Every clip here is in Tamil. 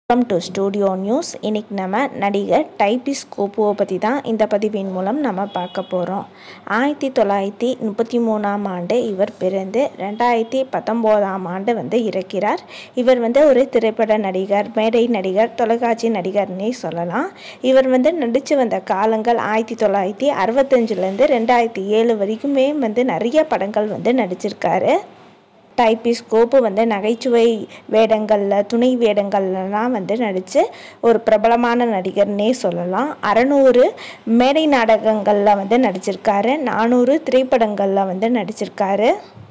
வெல்கம் டு ஸ்டூடியோ நியூஸ் இன்னைக்கு நம்ம நடிகர் டைபிஸ் கோப்புவை பற்றி தான் இந்த பதிவின் மூலம் நம்ம பார்க்க போகிறோம் ஆயிரத்தி தொள்ளாயிரத்தி முப்பத்தி மூணாம் ஆண்டு இவர் பிறந்து ரெண்டாயிரத்தி பத்தொம்போதாம் ஆண்டு வந்து இறக்கிறார் இவர் வந்து ஒரு திரைப்பட நடிகர் மேடை நடிகர் தொலைக்காட்சி நடிகர்னே சொல்லலாம் இவர் வந்து நடித்து வந்த காலங்கள் ஆயிரத்தி தொள்ளாயிரத்தி அறுபத்தஞ்சிலேருந்து ரெண்டாயிரத்தி ஏழு வரைக்குமே வந்து நிறைய படங்கள் வந்து நடிச்சிருக்காரு டைப்பிஸ் கோப்பு வந்து நகைச்சுவை வேடங்களில் துணை வேடங்கள்லாம் வந்து நடித்து ஒரு பிரபலமான நடிகர்னே சொல்லலாம் அறநூறு மேடை நாடகங்களில் வந்து நடிச்சிருக்காரு நானூறு திரைப்படங்களில் வந்து நடிச்சிருக்காரு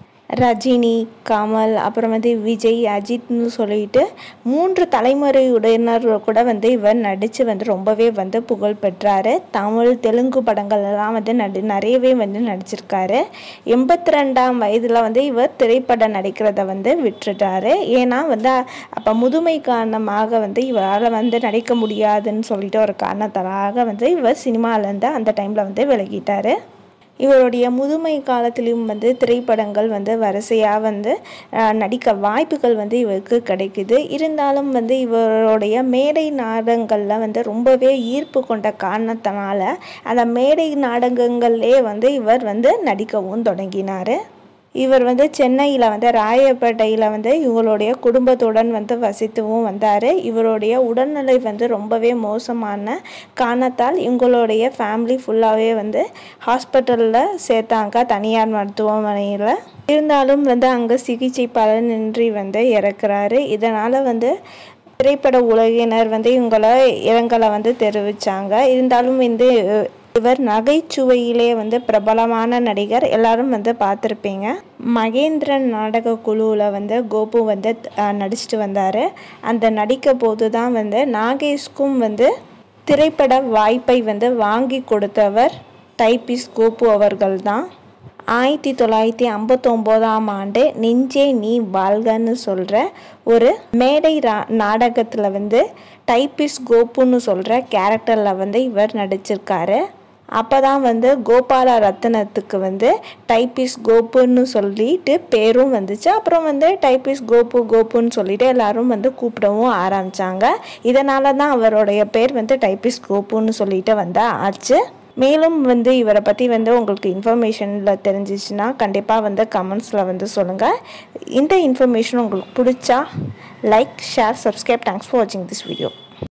ரஜினி கமல் அப்புறம் வந்து விஜய் அஜித்னு சொல்லிட்டு மூன்று தலைமுறையுடையினர் கூட வந்து இவர் நடித்து வந்து ரொம்பவே வந்து புகழ் பெற்றார் தமிழ் தெலுங்கு படங்கள்லாம் வந்து நடி நிறையவே வந்து நடிச்சிருக்காரு எண்பத்தி ரெண்டாம் வயதில் வந்து இவர் திரைப்படம் நடிக்கிறத வந்து விட்டுட்டாரு ஏன்னா வந்து அப்போ முதுமை காரணமாக வந்து இவரால் வந்து நடிக்க முடியாதுன்னு சொல்லிட்டு ஒரு காரணத்தாலாக வந்து இவர் சினிமாலேருந்து அந்த டைமில் வந்து விலகிட்டார் இவருடைய முதுமை காலத்திலும் வந்து திரைப்படங்கள் வந்து வரிசையாக வந்து அஹ், நடிக்க வாய்ப்புகள் வந்து இவருக்கு கிடைக்குது இருந்தாலும் வந்து இவருடைய மேடை நாடகங்களில் வந்து ரொம்பவே ஈர்ப்பு கொண்ட காரணத்தினால அந்த மேடை நாடகங்கள்லே வந்து இவர் வந்து நடிக்கவும் தொடங்கினார் இவர் வந்து சென்னையில் வந்து ராயப்பேட்டையில் வந்து இவங்களுடைய குடும்பத்துடன் வந்து வசித்துவும் வந்தார் இவருடைய உடல்நிலை வந்து ரொம்பவே மோசமான காரணத்தால் இவங்களுடைய ஃபேமிலி ஃபுல்லாகவே வந்து ஹாஸ்பிட்டலில் சேர்த்தாங்க தனியார் மருத்துவமனையில் இருந்தாலும் வந்து அங்கே சிகிச்சை பலனின்றி வந்து இறக்குறாரு இதனால் வந்து திரைப்பட உலகினர் வந்து இவங்கள இரங்கலை வந்து தெரிவித்தாங்க இருந்தாலும் வந்து இவர் நகைச்சுவையிலே வந்து பிரபலமான நடிகர் எல்லாரும் வந்து பார்த்துருப்பீங்க மகேந்திரன் நாடக குழுவில் வந்து கோபு வந்து அஹ், நடிச்சிட்டு வந்தார் அந்த நடிக்க போது தான் வந்து நாகேஷ்க்கும் வந்து திரைப்பட வாய்ப்பை வந்து வாங்கி கொடுத்தவர் டைபிஸ் கோபு அவர்கள் தான் ஆயிரத்தி தொள்ளாயிரத்தி ஐம்பத்தொம்போதாம் ஆண்டு நெஞ்சே நீ வாழ்கன்னு சொல்கிற ஒரு மேடை ரா- நாடகத்தில் வந்து டைப்பிஸ் கோப்புன்னு சொல்கிற கேரக்டரில் வந்து இவர் நடிச்சிருக்காரு அப்போ தான் வந்து கோபால ரத்னத்துக்கு வந்து டைப்பிஸ் கோப்புன்னு சொல்லிட்டு பேரும் வந்துச்சு அப்புறம் வந்து டைப்பிஸ் கோப்பு கோப்புன்னு சொல்லிட்டு எல்லாரும் வந்து கூப்பிடவும் ஆரம்பித்தாங்க இதனால தான் அவருடைய பேர் வந்து டைப்பிஸ் கோப்புன்னு சொல்லிட்டு வந்து ஆச்சு மேலும் வந்து இவரை பற்றி வந்து உங்களுக்கு இன்ஃபர்மேஷனில் தெரிஞ்சிச்சுன்னா கண்டிப்பாக வந்து கமெண்ட்ஸில் வந்து சொல்லுங்கள் இந்த இன்ஃபர்மேஷன் உங்களுக்கு பிடிச்சா like share subscribe thanks for வாட்சிங் திஸ் வீடியோ